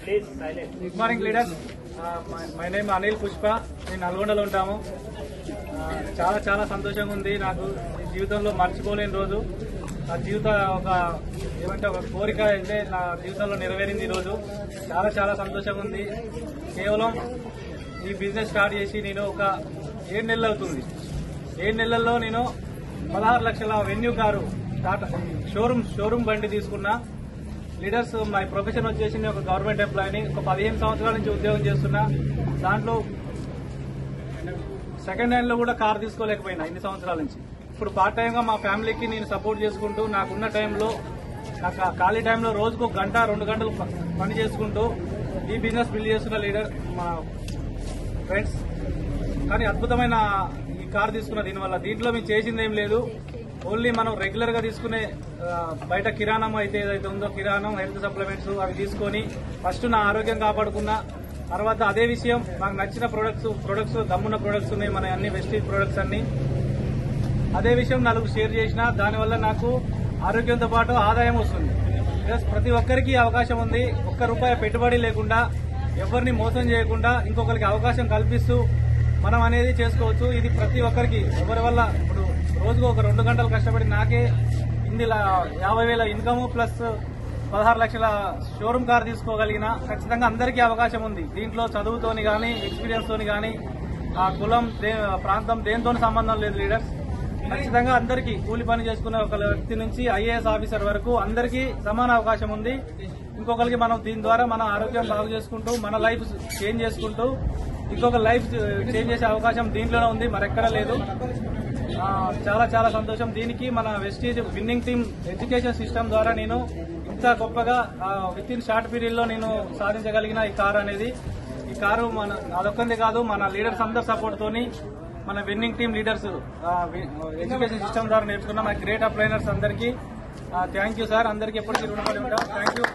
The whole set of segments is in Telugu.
good morning leaders my name Anil Pushpa నేను నల్గొండలో ఉంటాము ఆ, చాలా చాలా సంతోషంగా ఉంది నాకు ఈ జీవితంలో మర్చిపోలేని రోజు నా జీవిత ఒక ఏమంటే ఒక కోరిక అయితే నా జీవితంలో నెరవేరింది ఈ రోజు చాలా చాలా సంతోషంగా ఉంది కేవలం ఈ బిజినెస్ స్టార్ట్ చేసి నేను ఒక ఏడు నెలలు అవుతుంది ఏడు నెలల్లో నేను పదహారు లక్షల venue car Tata showroom showroom బండి తీసుకున్నా లీడర్స్ మై ప్రొఫెషన్ వచ్చేసి నేను ఒక గవర్నమెంట్ ఎంప్లాయీని ఒక పదిహేను సంవత్సరాల నుంచి ఉద్యోగం చేస్తున్నా దాంట్లో సెకండ్ హ్యాండ్ లో కూడా కార్ తీసుకోలేకపోయినా ఇన్ని సంవత్సరాల నుంచి ఇప్పుడు పార్ట్ టైం గా మా ఫ్యామిలీకి నేను సపోర్ట్ చేసుకుంటూ నాకున్న టైంలో నాకు ఆ ఖాళీ టైంలో రోజుకు ఒక గంట రెండు గంటలు ప- పని చేసుకుంటూ ఈ బిజినెస్ బిల్డ్ చేస్తున్న లీడర్ మా ఫ్రెండ్స్ కానీ అద్భుతమైన ఈ కార్ తీసుకున్న దీనివల్ల దీంట్లో మేము చేసింది ఏం లేదు ఓన్లీ మనం రెగ్యులర్ గా తీసుకునే ఆ, బయట కిరాణం అయితే ఏదైతే ఉందో కిరాణం హెల్త్ సప్లిమెంట్స్ అవి తీసుకొని ఫస్ట్ నా ఆరోగ్యం కాపాడుకున్నా తర్వాత అదే విషయం నాకు నచ్చిన ప్రొడక్ట్స్ ప్రొడక్ట్స్ దమ్మున్న ప్రొడక్ట్స్ ఉన్నాయి మన అన్ని వెస్టీజ్ ప్రొడక్ట్స్ అన్ని అదే విషయం నలుగురు షేర్ చేసిన దానివల్ల నాకు ఆరోగ్యంతో పాటు ఆదాయం వస్తుంది ప్లస్ ప్రతి ఒక్కరికి అవకాశం ఉంది ఒక్క రూపాయి పెట్టుబడి లేకుండా ఎవరిని మోసం చేయకుండా ఇంకొకరికి అవకాశం కల్పిస్తూ మనం అనేది చేసుకోవచ్చు ఇది ప్రతి ఒక్కరికి ఎవరి వల్ల ఇప్పుడు రోజుకు ఒక రెండు గంటలు కష్టపడి నాకే ఇందులో యాభై వేల ఇన్కమ్ ప్లస్ పదహారు లక్షల షోరూమ్ కార్ తీసుకోగలిగిన ఖచ్చితంగా అందరికీ అవకాశం ఉంది దీంట్లో చదువుతోని కానీ ఎక్స్పీరియన్స్ తోని కానీ ఆ కులం దే- ప్రాంతం దేనితో సంబంధం లేదు లీడర్స్ ఖచ్చితంగా అందరికీ కూలి పని చేసుకునే ఒక వ్యక్తి నుంచి ఐఏఎస్ ఆఫీసర్ వరకు అందరికీ సమాన అవకాశం ఉంది ఇంకొకరికి మనం దీని ద్వారా మన ఆరోగ్యం బాగు చేసుకుంటూ మన లైఫ్ చేంజ్ చేసుకుంటూ ఇంకొక లైఫ్ చేంజ్ చేసే అవకాశం దీంట్లోనే ఉంది మరెక్కడా లేదు ఆ, చాలా చాలా సంతోషం దీనికి మన Vestige winning team education system ద్వారా నేను ఇంత గొప్పగా విత్ ఇన్ షార్ట్ పీరియడ్ లో నేను సాధించగలిగిన ఈ కారు అనేది ఈ కారు మన అదొక్కంది కాదు మన లీడర్స్ అందరి సపోర్ట్ తోని మన winning team leaders education system ద్వారా నేర్చుకున్న మన గ్రేట్ అప్లైనర్స్ అందరికీ థ్యాంక్ యూ సార్ అందరికీ ఎప్పటికీ రుణపడి ఉంటాం thank you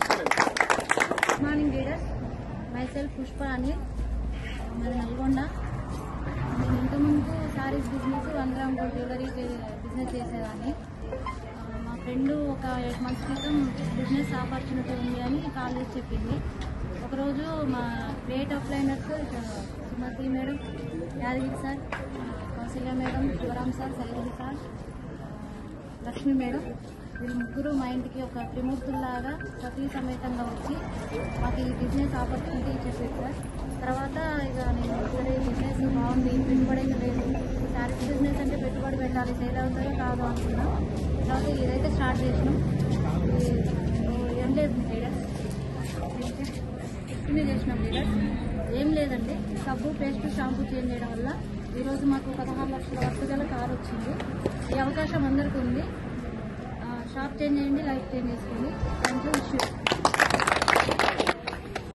good morning leaders myself Pushpa Anil మాది నల్గొండ నేను ఇంతకుముందు saris business one gram gold jewellery business చేసేదాన్ని ఆ, మా ఫ్రెండ్ ఒక ఎయిట్ మంత్స్ క్రితం బిజినెస్ ఆపర్చునిటీ ఉంది అని కాల్ చేసి చెప్పింది ఒకరోజు మా great upliners Sumathi madam Yadagiri sir Kausalya madam Sivaram sir Shailaja sir Lakshmi madam వీళ్ళు ముగ్గురు మా ఇంటికి ఒక త్రిమూర్తుల్లాగా సతీ సమేతంగా వచ్చి మాకు ఈ బిజినెస్ ఆపర్చునిటీ చెప్పారు సార్ తర్వాత ఇక నేను సరే ఈ బిజినెస్ బాగుంది పెట్టుబడి ఏమీ లేదు శారీస్ బిజినెస్ అంటే పెట్టుబడి పెట్టాలి సేల్ అవుతుందో కాదు అనుకున్నా తర్వాత ఇదైతే స్టార్ట్ చేసినాం ఇది ఏం లేదు లీడర్స్ ఇన్ని చేసినాం లీడర్స్ ఏం లేదండి సబ్బు పేస్ట్ షాంపూ చేంజ్ చేయడం వల్ల ఈరోజు మాకు పదహారు లక్షల వరకు గల కారు వచ్చింది ఈ అవకాశం అందరికీ ఉంది ఆ, షాప్ చేంజ్ చేయండి లైఫ్ చేంజ్ చేసుకోండి థ్యాంక్ యూ విష్ యూ